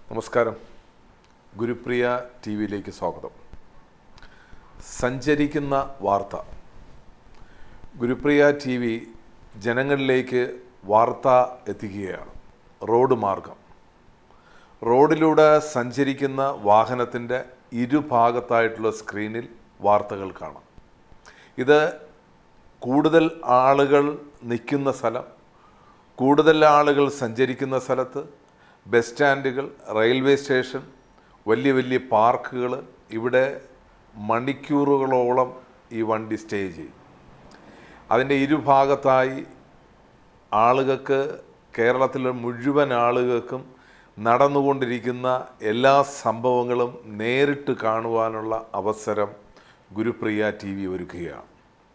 നമസ്കാരം ഗുരുപ്രിയ ടി വിയിലേക്ക് സ്വാഗതം സഞ്ചരിക്കുന്ന വാർത്ത ഗുരുപ്രിയ ടി വി ജനങ്ങളിലേക്ക് വാർത്ത എത്തിക്കുകയാണ് റോഡ് മാർഗം റോഡിലൂടെ സഞ്ചരിക്കുന്ന വാഹനത്തിൻ്റെ ഇരുഭാഗത്തായിട്ടുള്ള സ്ക്രീനിൽ വാർത്തകൾ കാണാം ഇത് കൂടുതൽ ആളുകൾ നിൽക്കുന്ന സ്ഥലം കൂടുതൽ ആളുകൾ സഞ്ചരിക്കുന്ന സ്ഥലത്ത് ബസ് സ്റ്റാൻഡുകൾ റെയിൽവേ സ്റ്റേഷൻ വലിയ വലിയ പാർക്കുകൾ ഇവിടെ മണിക്കൂറുകളോളം ഈ വണ്ടി സ്റ്റേ ചെയ്യും അതിൻ്റെ ഇരുഭാഗത്തായി ആളുകൾക്ക് കേരളത്തിലെ മുഴുവൻ ആളുകൾക്കും നടന്നുകൊണ്ടിരിക്കുന്ന എല്ലാ സംഭവങ്ങളും നേരിട്ട് കാണുവാനുള്ള അവസരം ഗുരുപ്രിയ ടി വി ഒരുക്കുകയാണ്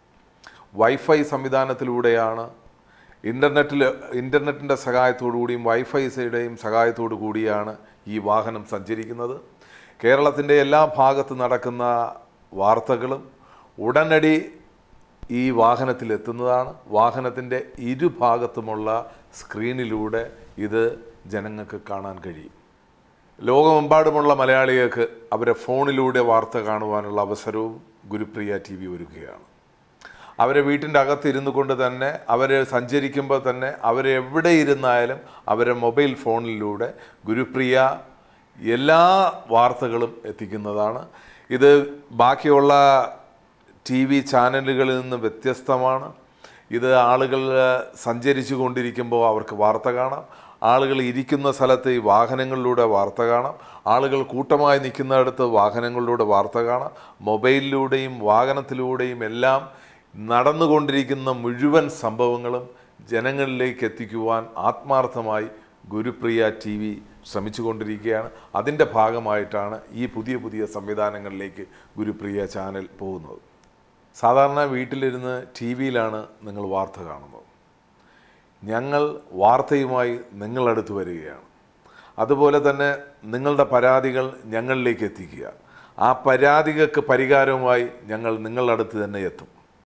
വൈഫൈ സംവിധാനത്തിലൂടെയാണ് ഇൻ്റർനെറ്റിൽ ഇൻ്റർനെറ്റിൻ്റെ സഹായത്തോടു കൂടിയും വൈഫൈയുടെയും സഹായത്തോടു കൂടിയാണ് ഈ വാഹനം സഞ്ചരിക്കുന്നത് കേരളത്തിൻ്റെ എല്ലാ ഭാഗത്ത് നടക്കുന്ന വാർത്തകളും ഉടനടി ഈ വാഹനത്തിൽ എത്തുന്നതാണ് വാഹനത്തിൻ്റെ ഇരുഭാഗത്തുമുള്ള സ്ക്രീനിലൂടെ ഇത് ജനങ്ങൾക്ക് കാണാൻ കഴിയും ലോകമെമ്പാടുമുള്ള മലയാളികൾക്ക് അവരെ ഫോണിലൂടെ വാർത്ത കാണുവാനുള്ള അവസരവും ഗുരുപ്രിയ ടി വി ഒരുക്കുകയാണ് അവരെ വീട്ടിൻ്റെ അകത്തിരുന്നു കൊണ്ട് തന്നെ അവർ സഞ്ചരിക്കുമ്പോൾ തന്നെ അവരെവിടെ ഇരുന്നായാലും അവരെ മൊബൈൽ ഫോണിലൂടെ ഗുരുപ്രിയ എല്ലാ വാർത്തകളും എത്തിക്കുന്നതാണ് ഇത് ബാക്കിയുള്ള ടി വി ചാനലുകളിൽ നിന്ന് വ്യത്യസ്തമാണ് ഇത് ആളുകൾ സഞ്ചരിച്ചു കൊണ്ടിരിക്കുമ്പോൾ അവർക്ക് വാർത്ത കാണാം ആളുകൾ ഇരിക്കുന്ന സ്ഥലത്ത് ഈ വാഹനങ്ങളിലൂടെ വാർത്ത കാണാം ആളുകൾ കൂട്ടമായി നിൽക്കുന്നിടത്ത് വാഹനങ്ങളിലൂടെ വാർത്ത കാണാം മൊബൈലിലൂടെയും വാഹനത്തിലൂടെയും എല്ലാം നടന്നുകൊണ്ടിരിക്കുന്ന മുഴുവൻ സംഭവങ്ങളും ജനങ്ങളിലേക്ക് എത്തിക്കുവാൻ ആത്മാർത്ഥമായി ഗുരുപ്രിയ ടി വി ശ്രമിച്ചുകൊണ്ടിരിക്കുകയാണ് അതിൻ്റെ ഭാഗമായിട്ടാണ് ഈ പുതിയ പുതിയ സംവിധാനങ്ങളിലേക്ക് ഗുരുപ്രിയ ചാനൽ പോകുന്നത് സാധാരണ വീട്ടിലിരുന്ന് ടി വിയിലാണ് നിങ്ങൾ വാർത്ത കാണുന്നത് ഞങ്ങൾ വാർത്തയുമായി നിങ്ങളടുത്ത് വരികയാണ് അതുപോലെ തന്നെ നിങ്ങളുടെ പരാതികൾ ഞങ്ങളിലേക്ക് എത്തിക്കുക ആ പരാതികൾക്ക് പരിഹാരവുമായി ഞങ്ങൾ നിങ്ങളുടെ അടുത്ത് തന്നെ എത്തും